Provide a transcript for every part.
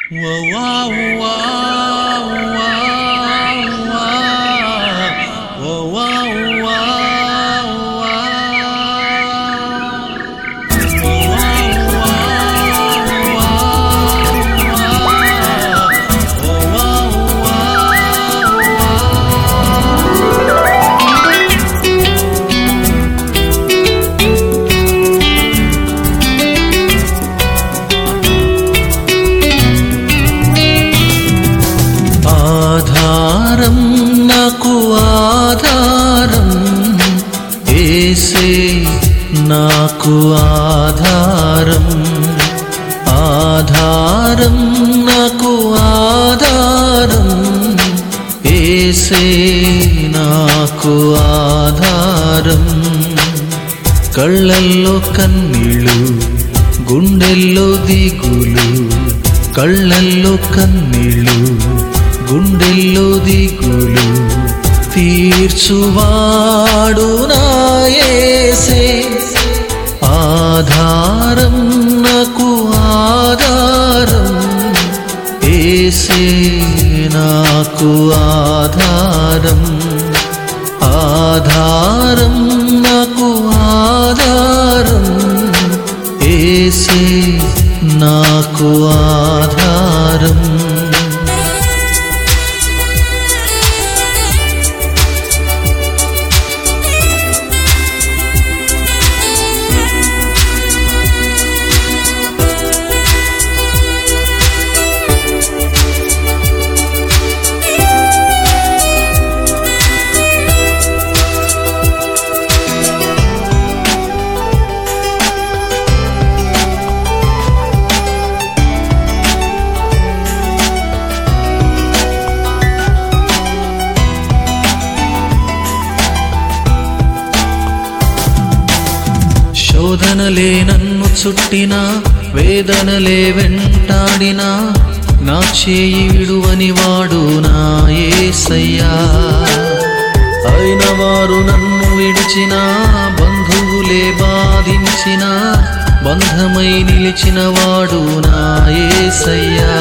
ఆధారం నాకు ఆధారం ఏసే నాకు ఆధారం ఆధారం నాకు ఆధారం ఏసే నాకు ఆధారం కళ్ళల్లో కన్నీళ్ళు గుండెల్లో దిగులు కళ్ళల్లో కన్నీళ్ళు గుండెల్లో దిగులు తీర్చువాడు నాయసే ఆధారం నాకు ఆధారం ఏసే నాకు ఆధారం ఆధారం నాకు ఆధారం ఏసే నాకు ఆధారం శోధనలే నన్ను చుట్టిన వేదనలే వెంటాడినా నా చేయి విడువని వాడు నా ఏసయ్యా అయిన వారు నన్ను విడిచిన బంధువులే బాధించిన బంధమై నిలిచిన వాడు నా ఏసయ్యా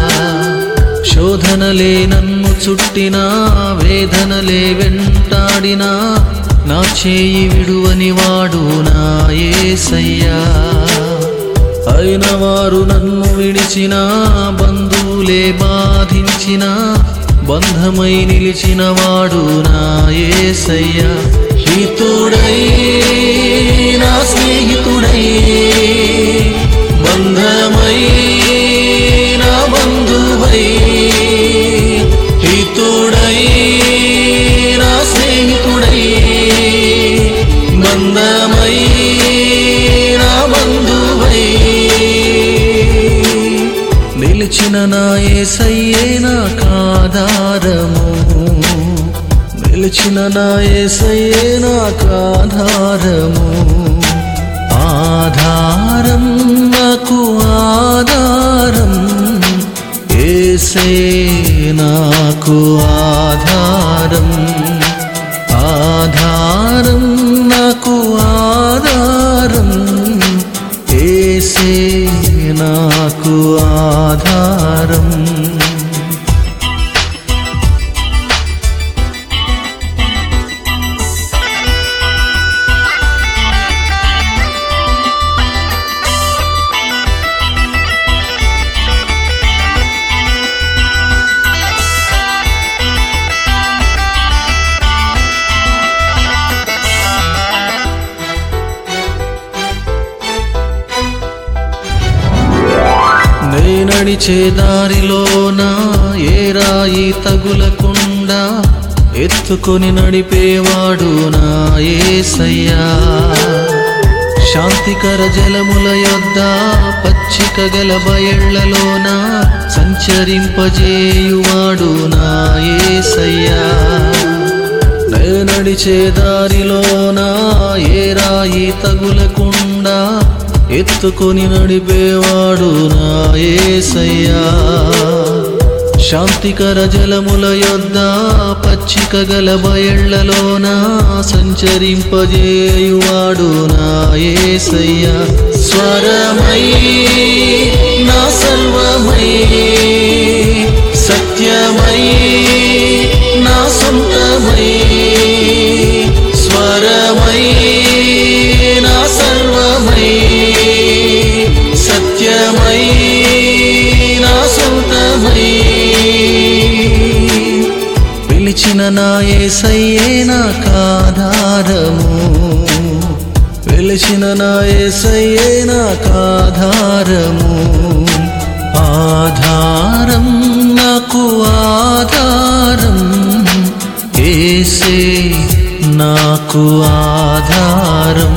శోధనలే నన్ను చుట్టిన వేదనలే వెంటాడినా నా చేయి విడువని వాడు నా ఏసయ్యా అయిన వారు నన్ను విడిచిన బంధువులే బాధించిన బంధమై నిలిచిన వాడు నా ఏసయ్యా హితుడై నా స్నేహితుడై బంధమై నా బంధువై హితుడై నా స్నేహితుడై బంధమై నా బంధువై నిలిచిన నా ఏసయ్యే నాకు ఆధారము నిలిచిన నా ఏసయ్యే నాకు ఆధారము ఆధారం నాకు ఆధారం ఏసే నాకు ఆధారం ఆధారం నాకు ఆధారం ఏసే నాకు ఆధారం నే నడిచే దారిలోన ఏ రాయి తగులకుండా ఎత్తుకొని నడిపేవాడు నా ఏసయ్యా శాంతికర జలముల యొద్ద పచ్చిక గల బయళ్లలోన సంచరింపజేయువాడు నా ఏసయ్యా నే నడిచే దారిలోన ఏ రాయి తగులకుండా ఎత్తుకొని నడిపేవాడు నా ఏసయ్యా శాంతికర జలముల యొద్ద పచ్చిక గల బయళ్లలోన సంచరింపజేయువాడు నా ఏసయ్య స్వరమై నా సర్వమై సత్యమై నా సొంతమై స్వరమై నా సర్వమై సత్యమై నా సొంతమై పిలిచిన నా ఏసయ్యే నాకాధారము పిలిచిన నా ఏసయ్యే నాకాధారము ఆధారం నాకు ఆధారం ఏసే నాకు ఆధారం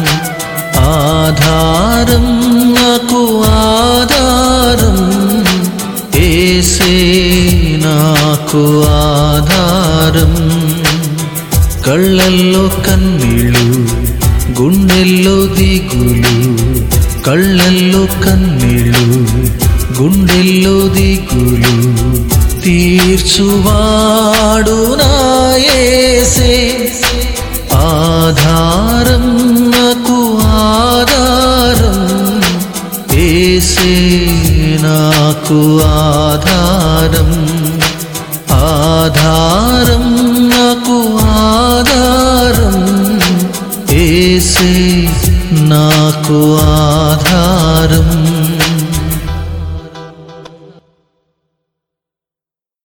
ఆధారం నాకు ఆధారం ఏసే నాకు ఆధారం కళ్ళల్లో కన్నీళ్ళు గుండెల్లో దిగులు కళ్ళల్లో కన్నీళ్ళు గుండెల్లో దిగులు తీర్చువాడు నాయసే ఆధారం నాకు ఆధారం ఏసే నాకు ఆధారం ఆధారం నాకు ఆధారం ఏసే నాకు ఆధారం